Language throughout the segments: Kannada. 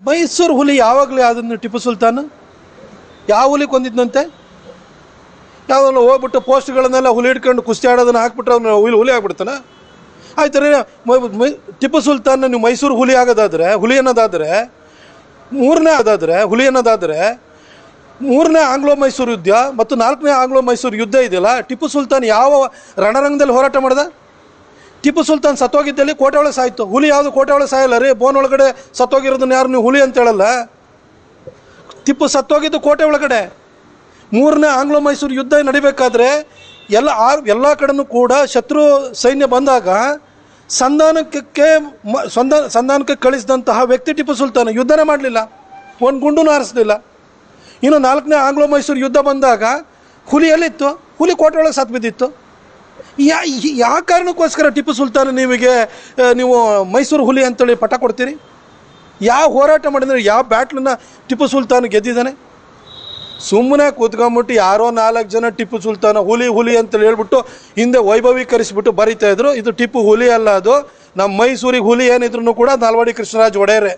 ಮೈಸೂರು ಹುಲಿ ಯಾವಾಗಲೇ ಅದನ್ನು ಟಿಪ್ಪು ಸುಲ್ತಾನ್ ಯಾವ ಹುಲಿ ಕೊಂದಿದ್ನಂತೆ ಯಾವಲ್ಲ ಹೋಗ್ಬಿಟ್ಟು ಪೋಸ್ಟ್ಗಳನ್ನೆಲ್ಲ ಹುಲಿ ಹಿಡ್ಕೊಂಡು ಕುಸ್ತಿ ಆಡೋದನ್ನ ಹಾಕ್ಬಿಟ್ರೆ ಅವ್ನು ಹುಲಿ ಹುಲಿ ಆಗ್ಬಿಡ್ತಾನ ಆಯ್ತು ರೀ ಮ- ಮ- ಟಿಪ್ಪು ಸುಲ್ತಾನ್ ನೀವು ಮೈಸೂರು ಹುಲಿ ಆಗೋದಾದ್ರೆ ಹುಲಿ ಅನ್ನೋದಾದರೆ ಮೂರನೇ ಅದಾದರೆ ಹುಲಿ ಅನ್ನೋದಾದರೆ ಮೂರನೇ ಆಂಗ್ಲೋ ಮೈಸೂರು ಯುದ್ಧ ಮತ್ತು ನಾಲ್ಕನೇ ಆಂಗ್ಲೋ ಮೈಸೂರು ಯುದ್ಧ ಇದೆಯಲ್ಲ ಟಿಪ್ಪು ಸುಲ್ತಾನ್ ಯಾವ ರಣರಂಗದಲ್ಲಿ ಹೋರಾಟ ಮಾಡ್ದ ಟಿಪ್ಪು ಸುಲ್ತಾನ್ ಸತ್ತೋಗಿದ್ದಲ್ಲಿ ಕೋಟೆ ಒಳಗೆ ಸಾಯ್ತು ಹುಲಿ ಯಾವುದು ಕೋಟೆ ಒಳಗೆ ಸಾಯಲ್ಲ ರೀ ಬೋನ್ ಒಳಗಡೆ ಸತ್ತೋಗಿರೋದನ್ನ ಯಾರು ನೀವು ಹುಲಿ ಅಂತ ಹೇಳಲ್ಲ ಟಿಪ್ಪು ಸತ್ತೋಗಿದ್ದು ಕೋಟೆ ಒಳಗಡೆ ಮೂರನೇ ಆಂಗ್ಲೋ ಮೈಸೂರು ಯುದ್ಧ ನಡಿಬೇಕಾದ್ರೆ ಎಲ್ಲ ಆ ಎಲ್ಲ ಕಡೆನೂ ಕೂಡ ಶತ್ರು ಸೈನ್ಯ ಬಂದಾಗ ಸಂಧಾನಕ್ಕೆ ಮ- ಸಂಧ ಸಂಧಾನಕ್ಕೆ ಕಳಿಸಿದಂತಹ ವ್ಯಕ್ತಿ ಟಿಪ್ಪು ಸುಲ್ತಾನ ಯುದ್ಧನೇ ಮಾಡಲಿಲ್ಲ ಒಂದು ಗುಂಡು ಹಾರಿಸ್ಲಿಲ್ಲ ಇನ್ನು ನಾಲ್ಕನೇ ಆಂಗ್ಲೋ ಮೈಸೂರು ಯುದ್ಧ ಬಂದಾಗ ಹುಲಿ ಎಲ್ಲಿತ್ತು ಹುಲಿ ಕೋಟೆ ಒಳಗೆ ಸತ್ತು ಬಿದ್ದಿತ್ತು ಯಾ ಯಾವ ಕಾರಣಕ್ಕೋಸ್ಕರ ಟಿಪ್ಪು ಸುಲ್ತಾನ್ ನಿಮಗೆ ಆ, ನೀವು ಮೈಸೂರು ಹುಲಿ ಅಂತೇಳಿ ಪಟ್ಟ ಕೊಡ್ತೀರಿ ಯಾವ ಹೋರಾಟ ಮಾಡಿದ್ರೆ ಯಾವ ಬ್ಯಾಟ್ಲನ್ನ ಟಿಪ್ಪು ಸುಲ್ತಾನ್ ಗೆದ್ದಿದ್ದಾನೆ ಸುಮ್ಮನೆ ಕೂತ್ಕೊಂಬಿಟ್ಟು ಯಾರೋ ನಾಲ್ಕು ಜನ ಟಿಪ್ಪು ಸುಲ್ತಾನ ಹುಲಿ ಹುಲಿ ಅಂತೇಳಿ ಹೇಳ್ಬಿಟ್ಟು ಹಿಂದೆ ವೈಭವೀಕರಿಸ್ಬಿಟ್ಟು ಬರೀತಾ ಇದ್ರು ಇದು ಟಿಪ್ಪು ಹುಲಿ ಅಲ್ಲ ಅದು ನಮ್ಮ ಮೈಸೂರಿಗೆ ಹುಲಿ ಏನಿದ್ರು ಕೂಡ ನಾಲ್ವಡಿ ಕೃಷ್ಣರಾಜ್ ಒಡೆಯರೆ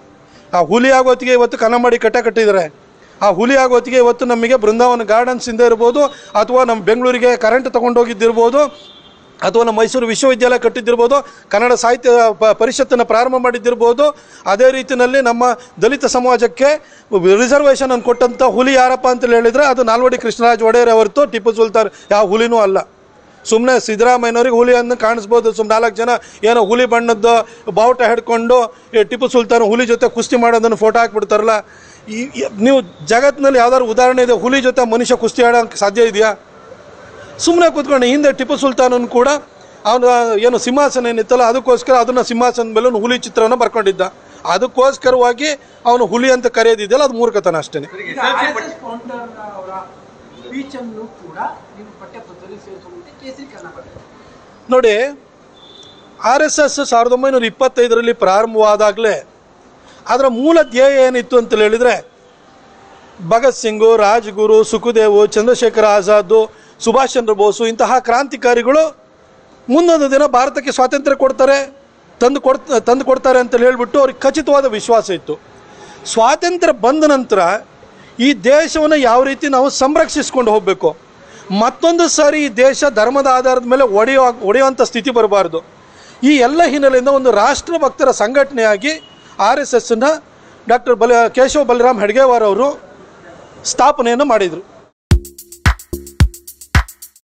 ಆ ಹುಲಿ ಆಗೋತ್ತಿಗೆ ಇವತ್ತು ಕನ್ನಂಬಾಡಿ ಕಟ್ಟ ಕಟ್ಟಿದ್ದಾರೆ ಆ ಹುಲಿ ಆಗೋತ್ತಿಗೆ ಇವತ್ತು ನಮಗೆ ಬೃಂದಾವನ ಗಾರ್ಡನ್ಸ್ ಇಂದ ಇರ್ಬೋದು ಅಥವಾ ನಮ್ಮ ಬೆಂಗಳೂರಿಗೆ ಕರೆಂಟ್ ತೊಗೊಂಡೋಗಿದ್ದಿರ್ಬೋದು ಅಥವಾ ನಮ್ಮ ಮೈಸೂರು ವಿಶ್ವವಿದ್ಯಾಲಯ ಕಟ್ಟಿದ್ದಿರ್ಬೋದು ಕನ್ನಡ ಸಾಹಿತ್ಯ ಪ- ಪರಿಷತ್ತನ್ನು ಪ್ರಾರಂಭ ಮಾಡಿದ್ದಿರ್ಬೋದು ಅದೇ ರೀತಿಯಲ್ಲಿ ನಮ್ಮ ದಲಿತ ಸಮಾಜಕ್ಕೆ ರಿಸರ್ವೇಷನ್ ಅನ್ನು ಕೊಟ್ಟಂಥ ಹುಲಿ ಯಾರಪ್ಪ ಅಂತೇಳಿ ಹೇಳಿದರೆ ಅದು ನಾಲ್ವಡಿ ಕೃಷ್ಣರಾಜ ಒಡೆಯರ್ ಹೊರತು ಟಿಪ್ಪು ಸುಲ್ತಾನ್ ಯಾವ ಹುಲಿನೂ ಅಲ್ಲ ಸುಮ್ಮನೆ ಸಿದ್ದರಾಮಯ್ಯನವ್ರಿಗೆ ಹುಲಿಯನ್ನು ಕಾಣಿಸ್ಬೋದು ಸುಮ್ಮನೆ ನಾಲ್ಕು ಜನ ಏನೋ ಹುಲಿ ಬಣ್ಣದ್ದು ಬಾವುಟ ಹಿಡ್ಕೊಂಡು ಈ ಟಿಪ್ಪು ಸುಲ್ತಾನ್ ಹುಲಿ ಜೊತೆ ಕುಸ್ತಿ ಮಾಡೋದನ್ನು ಫೋಟೋ ಹಾಕ್ಬಿಡ್ತಾರಲ್ಲ ಈ ಈ- ನೀವು ಜಗತ್ತಿನಲ್ಲಿ ಯಾವ್ದಾದ್ರು ಉದಾಹರಣೆ ಇದೆ ಹುಲಿ ಜೊತೆ ಮನುಷ್ಯ ಕುಸ್ತಿ ಆಡೋಕ್ಕೆ ಸಾಧ್ಯ ಇದೆಯಾ ಸುಮ್ಮನೆ ಕೂತ್ಕೊಂಡು ಹಿಂದೆ ಟಿಪ್ಪು ಸುಲ್ತಾನನ್ ಕೂಡ ಅವನ ಏನು ಸಿಂಹಾಸನ ಏನಿತ್ತಲ್ಲ ಅದಕ್ಕೋಸ್ಕರ ಅದನ್ನು ಸಿಂಹಾಸನದ ಮೇಲೆ ಒಂದು ಹುಲಿ ಚಿತ್ರವನ್ನು ಬರ್ಕೊಂಡಿದ್ದ ಅದಕ್ಕೋಸ್ಕರವಾಗಿ ಅವನು ಹುಲಿ ಅಂತ ಕರೆಯೋದಿದೆಯಲ್ಲ ಅದು ಮೂರ್ಖತನ ಅಷ್ಟೇ ಈಗ RSS ಫೌಂಡರ್ ಅವರ ಸ್ಪೀಚ್ ಅನ್ನು ಕೂಡ ನೀವು ಪಠ್ಯಪುಸ್ತಕದಲ್ಲಿ ಸೇರಿಸುವಂತೆ ಕೇಸರೀಕರಣ ಮಾಡಿದೆ ನೋಡಿ ಆರ್ ಎಸ್ ಎಸ್ ಸಾವಿರದ ಒಂಬೈನೂರ ಇಪ್ಪತ್ತೈದರಲ್ಲಿ ಪ್ರಾರಂಭವಾದಾಗಲೇ ಅದರ ಮೂಲ ಧ್ಯೇಯ ಏನಿತ್ತು ಅಂತ ಹೇಳಿದರೆ ಭಗತ್ ಸಿಂಗು ರಾಜ್ಗುರು ಸುಖದೇವು ಚಂದ್ರಶೇಖರ ಆಜಾದ್ ಸುಭಾಷ್ ಚಂದ್ರ ಬೋಸು ಇಂತಹ ಕ್ರಾಂತಿಕಾರಿಗಳು ಮುಂದೊಂದು ದಿನ ಭಾರತಕ್ಕೆ ಸ್ವಾತಂತ್ರ್ಯ ಕೊಡ್ತಾರೆ ತಂದು ಕೊಡ್ ತಂದು ಕೊಡ್ತಾರೆ ಅಂತ ಹೇಳ್ಬಿಟ್ಟು ಅವ್ರಿಗೆ ಖಚಿತವಾದ ವಿಶ್ವಾಸ ಇತ್ತು ಸ್ವಾತಂತ್ರ್ಯ ಬಂದ ನಂತರ ಈ ದೇಶವನ್ನು ಯಾವ ರೀತಿ ನಾವು ಸಂರಕ್ಷಿಸ್ಕೊಂಡು ಹೋಗಬೇಕು ಮತ್ತೊಂದು ಸಾರಿ ಈ ದೇಶ ಧರ್ಮದ ಆಧಾರದ ಮೇಲೆ ಒಡೆಯೋ ಒಡೆಯುವಂಥ ಸ್ಥಿತಿ ಬರಬಾರ್ದು ಈ ಎಲ್ಲ ಹಿನ್ನೆಲೆಯಿಂದ ಒಂದು ರಾಷ್ಟ್ರಭಕ್ತರ ಸಂಘಟನೆಯಾಗಿ ಆರ್ ಎಸ್ ಎಸ್ನ ಡಾಕ್ಟರ್ ಬಲ ಕೇಶವ ಬಲರಾಮ್ ಹೆಡ್ಗೇವಾರ್ ಅವರು ಸ್ಥಾಪನೆಯನ್ನು ಮಾಡಿದರು